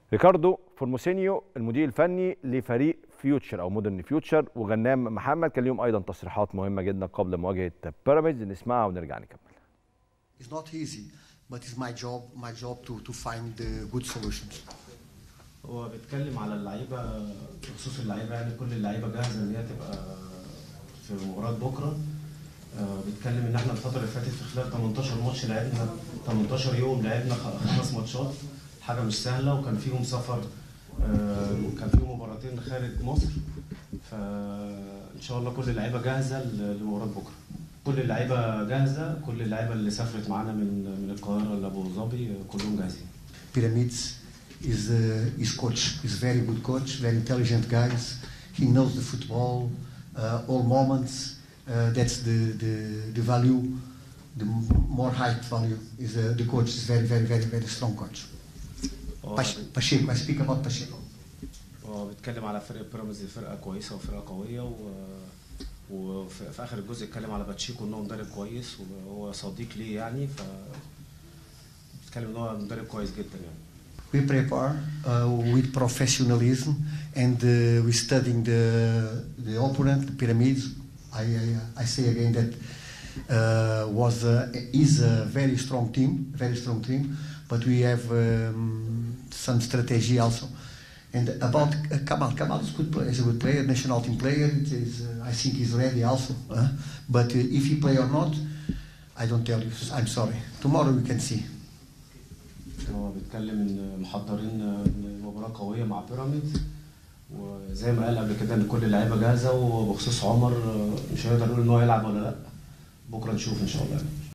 ريكاردو فورموسينيو المدير الفني لفريق فيوتشر او مودرن فيوتشر وغنام محمد كان ليهم ايضا تصريحات مهمه جدا قبل مواجهه بيراميدز نسمعها ونرجع نكمل It's not easy, but it's my job, my job to, to find the good solutions. هو بيتكلم على اللعيبه بخصوص اللعيبه يعني كل اللعيبه جاهزه ان هي تبقى في مباراه بكره آه، بيتكلم ان احنا الفتره اللي فاتت في خلال 18 ماتش لعبنا 18 يوم لعبنا خ- خمس ماتشات حاجه مش سهله وكان فيهم سفر آه، وكان فيهم مباراتين خارج مصر فان شاء الله كل اللعيبه جاهزه ل- لمباراه بكره كل اللعيبه جاهزه كل اللعيبه اللي سافرت معانا من من القاهره لابو ظبي آه، كلهم جاهزين Pyramids is uh, is coach, is very good coach, very intelligent guys. He knows the football, uh, all moments. Uh, that's the, the the value, the more height value is uh, the coach is very very very very strong coach. هو Pache- Pacheco, I speak about Pacheco. هو بيتكلم على فرقه بيراميدز فرقه كويسه وفرقه قويه و وفي في اخر الجزء اتكلم على باتشيكو ان هو مدرب كويس وهو صديق ليه يعني ف بيتكلم ان هو مدرب كويس جدا يعني We prepare uh, with professionalism and uh, we studying the the opponent, the pyramids. I, I, I say again that uh, was uh, is a very strong team, very strong team, but we have um, some strategy also. And about uh, Kamal, Kamal is good player, is a good player, national team player. It is, uh, I think he's ready also. Uh, but uh, if he play or not, I don't tell you. I'm sorry. Tomorrow we can see. هو بيتكلم ان محضرين إن مباراه قويه مع بيراميدز وزي ما قال قبل كده ان كل اللعيبه جاهزه وبخصوص عمر مش هيقدر يقول ان هو يلعب ولا لا بكره نشوف ان شاء الله يعني.